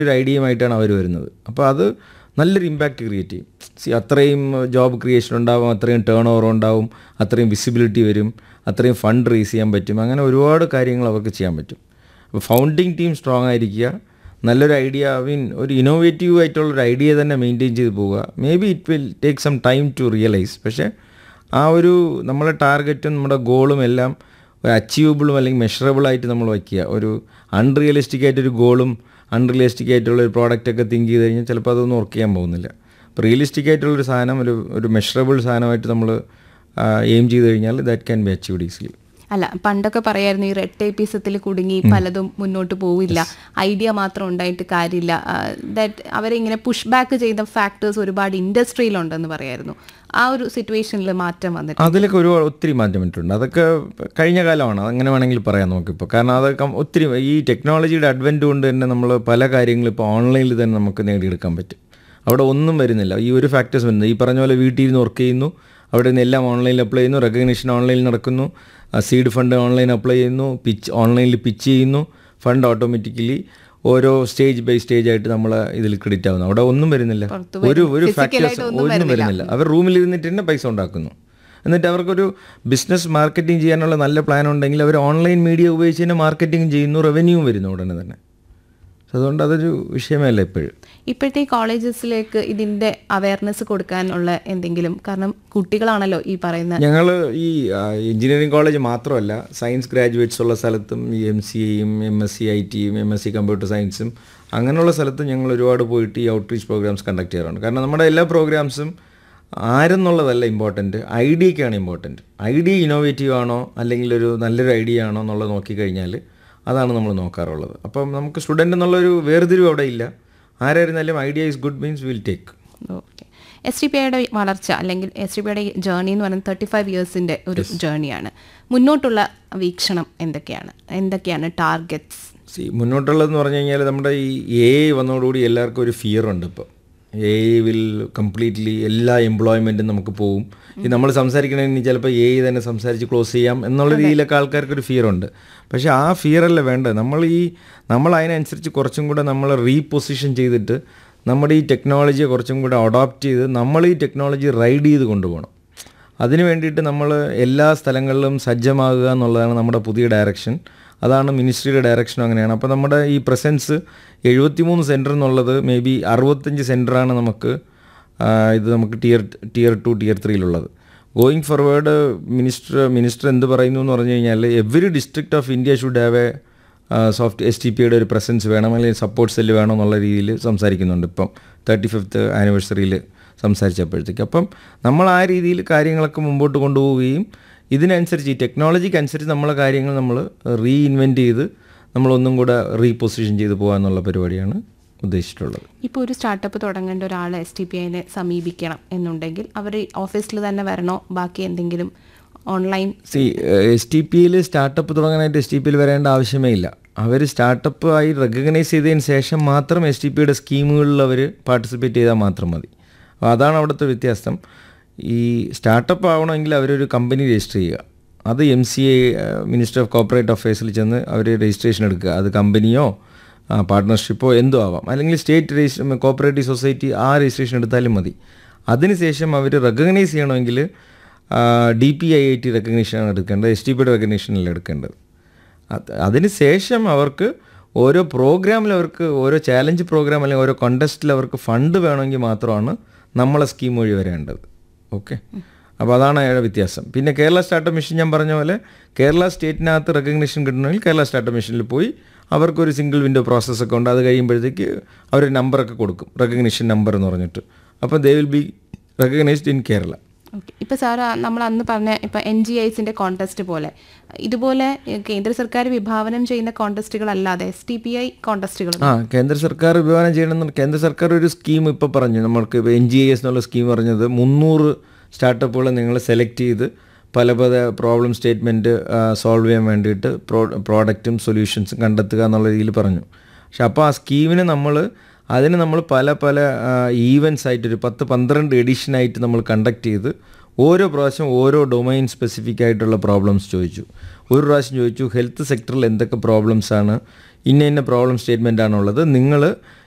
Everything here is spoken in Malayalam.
ഒരു ഐഡിയയുമായിട്ടാണ് അവർ വരുന്നത് അപ്പോൾ അത് നല്ലൊരു ഇമ്പാക്റ്റ് ക്രിയേറ്റ് ചെയ്യും സി അത്രയും ജോബ് ക്രിയേഷൻ ഉണ്ടാവും അത്രയും ടേൺ ഓവർ ഉണ്ടാവും അത്രയും വിസിബിലിറ്റി വരും അത്രയും ഫണ്ട് റേസ് ചെയ്യാൻ പറ്റും അങ്ങനെ ഒരുപാട് കാര്യങ്ങൾ അവർക്ക് ചെയ്യാൻ പറ്റും അപ്പോൾ ഫൗണ്ടിങ് ടീം സ്ട്രോങ് ആയിരിക്കുക നല്ലൊരു ഐഡിയ മീൻ ഒരു ഇന്നോവേറ്റീവ് ആയിട്ടുള്ളൊരു ഐഡിയ തന്നെ മെയിൻറ്റെയിൻ ചെയ്ത് പോവുക may be it will take some time to realise പക്ഷേ ആ ഒരു നമ്മുടെ ടാർഗറ്റും നമ്മുടെ ഗോളും എല്ലാം ഒരു അച്ചീവബിളും അല്ലെങ്കിൽ മെഷറബിൾ ആയിട്ട് നമ്മൾ വയ്ക്കുക ഒരു അൺറിയലിസ്റ്റിക് ആയിട്ടൊരു ഗോളും അൺറിയലിസ്റ്റിക് ആയിട്ടുള്ള ഒരു പ്രോഡക്റ്റ് ഒക്കെ തിങ്ക് ചെയ്ത് കഴിഞ്ഞാൽ ചിലപ്പോൾ അതൊന്നും വർക്ക് ചെയ്യാൻ പോകുന്നില്ല അപ്പോൾ റിയലിസ്റ്റിക് ആയിട്ടുള്ളൊരു സാധനം ഒരു ഒരു മെഷറബിൾ സാധനമായിട്ട് നമ്മൾ എയിം ചെയ്ത് കഴിഞ്ഞാൽ that can be achieved easily അല്ല പണ്ടൊക്കെ പറയായിരുന്നു ഈ റെഡ് ടേപ്പീസത്തിൽ കുടുങ്ങി പലതും മുന്നോട്ട് പോവില്ല ഐഡിയ മാത്രം ഉണ്ടായിട്ട് കാര്യമില്ല ദാറ്റ് അവരെ ഇങ്ങനെ പുഷ് ബാക്ക് ചെയ്ത ഫാക്ടേഴ്സ് ഒരുപാട് ഇൻഡസ്ട്രിയിലുണ്ടെന്ന് പറയായിരുന്നു ആ ഒരു സിറ്റുവേഷനിൽ മാറ്റം വന്നിട്ട് അതിലൊക്കെ ഒരു ഒത്തിരി മാറ്റം വന്നിട്ടുണ്ട് അതൊക്കെ കഴിഞ്ഞ കാലമാണ് അങ്ങനെ വേണമെങ്കിൽ പറയാം നമുക്കിപ്പോൾ കാരണം അതൊക്കെ ഒത്തിരി ഈ ടെക്നോളജിയുടെ അഡ്വൻറ്റ് കൊണ്ട് തന്നെ നമ്മൾ പല കാര്യങ്ങളും ഇപ്പോൾ ഓൺലൈനിൽ തന്നെ നമുക്ക് നേടിയെടുക്കാൻ പറ്റും അവിടെ ഒന്നും വരുന്നില്ല ഈ ഒരു ഫാക്ടേഴ്സ് വരുന്നത് ഈ പറഞ്ഞ പോലെ വീട്ടിൽ നിന്ന് വർക്ക് ചെയ്യുന്നു അവിടെ നിന്ന് എല്ലാം ഓൺലൈനിൽ അപ്ലൈ ചെയ്യുന്നു റെക്കഗ്നീഷൻ ഓൺലൈനിൽ നടക്കുന്നു സീഡ് ഫണ്ട് ഓൺലൈൻ അപ്ലൈ ചെയ്യുന്നു പിച്ച് ഓൺലൈനിൽ പിച്ച് ചെയ്യുന്നു ഫണ്ട് ഓട്ടോമാറ്റിക്കലി ഓരോ സ്റ്റേജ് ബൈ സ്റ്റേജ് ആയിട്ട് നമ്മൾ ഇതിൽ ക്രെഡിറ്റ് ആവുന്നു അവിടെ ഒന്നും വരുന്നില്ല പുറത്ത് ഒരു ഒരു Physical ഫാക്ടേഴ്സ് ആയിട്ട് ഒന്നും ഒന്നും വരുന്നില്ല അവർ റൂമിൽ ഇരുന്നിട്ട് തന്നെ പൈസ ഉണ്ടാക്കുന്നു എന്നിട്ട് അവർക്കൊരു ബിസിനസ് മാർക്കറ്റിംഗ് ചെയ്യാനുള്ള നല്ല പ്ലാൻ ഉണ്ടെങ്കിൽ അവർ ഓൺലൈൻ മീഡിയ ഉപയോഗിച്ച് തന്നെ മാർക്കറ്റിംഗ് ചെയ്യുന്നു റവന്യൂവും വരുന്നു ഉടനെ തന്നെ So അതുകൊണ്ട് അതൊരു വിഷയമല്ല ഇപ്പോഴും ഇപ്പോഴത്തെ കോളേജസിലേക്ക് ഇതിന്റെ അവയർനെസ് കൊടുക്കാനുള്ള എന്തെങ്കിലും കാരണം കുട്ടികളാണല്ലോ ഈ പറയുന്ന ഞങ്ങൾ ഈ എഞ്ചിനീയറിംഗ് കോളേജ് മാത്രമല്ല സയൻസ് ഗ്രാജുവേറ്റ്സ് ഉള്ള സ്ഥലത്തും ഈ എം സി എയും എം എസ് സി ഐ ടിയും എം എസ് സി കമ്പ്യൂട്ടർ സയൻസും അങ്ങനെയുള്ള സ്ഥലത്തും ഞങ്ങൾ ഒരുപാട് പോയിട്ട് ഈ ഔട്ട്റീച്ച് പ്രോഗ്രാംസ് കണ്ടക്ട് ചെയ്യാറുണ്ട് കാരണം നമ്മുടെ എല്ലാ പ്രോഗ്രാംസും ആരെന്നുള്ളതല്ല ഇമ്പോർട്ടൻറ്റ് ഐഡിയക്കാണ് ഇമ്പോർട്ടൻറ്റ് ഐഡിയ ഇന്നോവേറ്റീവ് ആണോ അല്ലെങ്കിൽ ഒരു നല്ലൊരു ഐഡിയ ആണോ എന്നുള്ളത് നോക്കിക്കഴിഞ്ഞാൽ അതാണ് നമ്മൾ നോക്കാറുള്ളത് അപ്പം നമുക്ക് സ്റ്റുഡൻ്റ് എന്നുള്ളൊരു വേർതിരിവ് അവിടെ ഇല്ല ആരായിരുന്നാലും idea is good means will take okay S T P ഐയുടെ വളർച്ച അല്ലെങ്കിൽ എസ് ടി പി ഐയുടെ ജേർണി എന്ന് പറയുന്നത് തേർട്ടി ഫൈവ് ഇയേഴ്സിൻ്റെ ഒരു ജേർണിയാണ് മുന്നോട്ടുള്ള വീക്ഷണം എന്തൊക്കെയാണ് എന്തൊക്കെയാണ് ടാർഗറ്റ്സ് സി മുന്നോട്ടുള്ളതെന്ന് പറഞ്ഞു കഴിഞ്ഞാൽ നമ്മുടെ ഈ എ വന്നതോടുകൂടി എല്ലാവർക്കും ഒരു ഫിയർ ഉണ്ട് ഇപ്പോൾ എ വിൽ കംപ്ലീറ്റ്ലി എല്ലാ എംപ്ലോയ്മെൻറ്റും നമുക്ക് പോവും ഈ നമ്മൾ സംസാരിക്കണമെങ്കിൽ ചിലപ്പോൾ എ തന്നെ സംസാരിച്ച് ക്ലോസ് ചെയ്യാം എന്നുള്ള രീതിയിലൊക്കെ ആൾക്കാർക്ക് ഒരു ഫിയർ ഉണ്ട് പക്ഷേ ആ ഫിയർ അല്ല വേണ്ടത് നമ്മൾ ഈ നമ്മൾ അതിനനുസരിച്ച് കുറച്ചും കൂടെ നമ്മൾ റീപൊസിഷൻ ചെയ്തിട്ട് നമ്മുടെ ഈ ടെക്നോളജിയെ കുറച്ചും കൂടെ അഡോപ്റ്റ് ചെയ്ത് നമ്മൾ ഈ ടെക്നോളജി റൈഡ് ചെയ്ത് കൊണ്ടുപോകണം അതിന് വേണ്ടിയിട്ട് നമ്മൾ എല്ലാ സ്ഥലങ്ങളിലും സജ്ജമാകുക എന്നുള്ളതാണ് നമ്മുടെ പുതിയ ഡയറക്ഷൻ അതാണ് മിനിസ്ട്രിയുടെ ഡയറക്ഷനും അങ്ങനെയാണ് അപ്പോൾ നമ്മുടെ ഈ പ്രസൻസ് എഴുപത്തിമൂന്ന് സെൻറ്റർ എന്നുള്ളത് മേ ബി അറുപത്തഞ്ച് സെൻറ്ററാണ് നമുക്ക് ആ, ഇത് നമുക്ക് ടിയർ ടിയർ ടു ടിയർ ത്രീയിലുള്ളത് ഗോയിങ് ഫോർവേഡ് മിനിസ്റ്റർ മിനിസ്റ്റർ എന്ത് പറയുന്നു എന്ന് പറഞ്ഞു കഴിഞ്ഞാൽ every district of India should have a soft S T പിയുടെ ഒരു പ്രസൻസ് വേണം അല്ലെങ്കിൽ സപ്പോർട്ട് സെല്ല് വേണം എന്നുള്ള രീതിയിൽ സംസാരിക്കുന്നുണ്ട് ഇപ്പം തേർട്ടി ഫിഫ്ത്ത് ആനിവേഴ്സറിയിൽ സംസാരിച്ചപ്പോഴത്തേക്ക് അപ്പം നമ്മൾ ആ രീതിയിൽ കാര്യങ്ങളൊക്കെ മുമ്പോട്ട് കൊണ്ടുപോവുകയും ഇതിനനുസരിച്ച് ഈ ടെക്നോളജിക്ക് അനുസരിച്ച് നമ്മളെ കാര്യങ്ങൾ നമ്മൾ റീ ഇൻവെൻറ്റ് ചെയ്ത് നമ്മളൊന്നും കൂടെ റീപൊസിഷൻ ചെയ്ത് പോകാമെന്നുള്ള പരിപാടിയാണ് ഉദ്ദേശിച്ചിട്ടുള്ളത് ഇപ്പോൾ ഒരു സ്റ്റാർട്ടപ്പ് തുടങ്ങേണ്ട ഒരാൾ എസ് ടി പി ഐനെ സമീപിക്കണം എന്നുണ്ടെങ്കിൽ അവർ ഓഫീസിൽ തന്നെ വരണോ ബാക്കി എന്തെങ്കിലും ഓൺലൈൻ സി എസ് ടി പിയിൽ സ്റ്റാർട്ടപ്പ് തുടങ്ങാനായിട്ട് എസ് ടി പിയിൽ വരേണ്ട ആവശ്യമേ ഇല്ല അവർ സ്റ്റാർട്ടപ്പ് ആയി റെക്കഗ്നൈസ് ചെയ്തതിന് ശേഷം മാത്രം എസ് ടി പിയുടെ സ്കീമുകളിൽ അവർ പാർട്ടിസിപ്പേറ്റ് ചെയ്താൽ മാത്രം മതി അപ്പോൾ അതാണ് അവിടുത്തെ വ്യത്യാസം ഈ സ്റ്റാർട്ടപ്പ് ആവണമെങ്കിൽ അവരൊരു കമ്പനി രജിസ്റ്റർ ചെയ്യുക അത് M C A minister of corporate അഫയേഴ്സിൽ ചെന്ന് അവർ രജിസ്ട്രേഷൻ എടുക്കുക അത് കമ്പനിയോ പാർട്ട്ണർഷിപ്പോ എന്തോ ആവാം അല്ലെങ്കിൽ സ്റ്റേറ്റ് രജിസ്റ്റർ കോപ്പറേറ്റീവ് സൊസൈറ്റി ആ രജിസ്ട്രേഷൻ എടുത്താലും മതി അതിനുശേഷം അവർ റെക്കഗ്നൈസ് ചെയ്യണമെങ്കിൽ D P I I T റെക്കഗ്നീഷനാണ് എടുക്കേണ്ടത് എസ് ടി പിയുടെ റെക്കഗ്നീഷനല്ല എടുക്കേണ്ടത് അത് അതിന് ശേഷം അവർക്ക് ഓരോ പ്രോഗ്രാമിൽ അവർക്ക് ഓരോ ചാലഞ്ച് പ്രോഗ്രാം അല്ലെങ്കിൽ ഓരോ കോണ്ടസ്റ്റിൽ അവർക്ക് ഫണ്ട് വേണമെങ്കിൽ മാത്രമാണ് നമ്മളെ സ്കീം വഴി വരേണ്ടത് ഓക്കെ അപ്പോൾ അതാണ് അയാളുടെ വ്യത്യാസം പിന്നെ കേരള സ്റ്റാർട്ടപ്പ് മിഷൻ ഞാൻ പറഞ്ഞ പോലെ കേരള സ്റ്റേറ്റിനകത്ത് റെക്കഗ്നീഷൻ കിട്ടണമെങ്കിൽ കേരള സ്റ്റാർട്ടപ്പ് മിഷനിൽ പോയി അവർക്കൊരു സിംഗിൾ വിൻഡോ പ്രോസസ്സൊക്കെ ഉണ്ട് അത് കഴിയുമ്പോഴത്തേക്ക് അവർ നമ്പറൊക്കെ കൊടുക്കും റെക്കഗ്നീഷൻ നമ്പർ എന്ന് പറഞ്ഞിട്ട് അപ്പോൾ they will be recognised in Kerala okay ഇപ്പോൾ സാർ നമ്മൾ അന്ന് പറഞ്ഞ ഇപ്പോൾ എൻ ജി ഐസിൻ്റെ കോൺടെസ്റ്റ് പോലെ ഇതുപോലെ ഏഹ്, കേന്ദ്ര സർക്കാർ വിഭാവനം ചെയ്യുന്ന കോൺടെസ്റ്റുകളല്ലാതെ എസ് ടി പി ഐ കോൺടെസ്റ്റുകൾ ആ കേന്ദ്ര സർക്കാർ വിഭാവനം ചെയ്യണമെന്ന് കേന്ദ്ര സർക്കാർ ഒരു സ്കീം ഇപ്പോൾ പറഞ്ഞു നമ്മൾക്ക് ഇപ്പോൾ എൻ ജി എസ് എന്നുള്ള സ്കീം പറഞ്ഞത് മുന്നൂറ് സ്റ്റാർട്ടപ്പുകൾ നിങ്ങൾ സെലക്ട് ചെയ്ത് പല പല പ്രോബ്ലം സ്റ്റേറ്റ്മെൻറ്റ് സോൾവ് ചെയ്യാൻ വേണ്ടിയിട്ട് പ്രോ പ്രോഡക്റ്റും സൊല്യൂഷൻസും കണ്ടെത്തുക എന്നുള്ള രീതിയിൽ പറഞ്ഞു പക്ഷെ അപ്പോൾ ആ സ്കീമിന് നമ്മൾ അതിന് നമ്മൾ പല പല ഈവൻസ് ആയിട്ട് ഒരു പത്ത് പന്ത്രണ്ട് എഡിഷനായിട്ട് നമ്മൾ കണ്ടക്ട് ചെയ്ത് ഓരോ പ്രാവശ്യം ഓരോ ഡൊമൈൻ സ്പെസിഫിക് ആയിട്ടുള്ള പ്രോബ്ലംസ് ചോദിച്ചു ഒരു പ്രാവശ്യം ചോദിച്ചു ഹെൽത്ത് സെക്ടറിൽ എന്തൊക്കെ പ്രോബ്ലംസ് ആണ് ഇന്ന ഇന്ന പ്രോബ്ലം സ്റ്റേറ്റ്മെൻ്റ് ആണുള്ളത് നിങ്ങൾ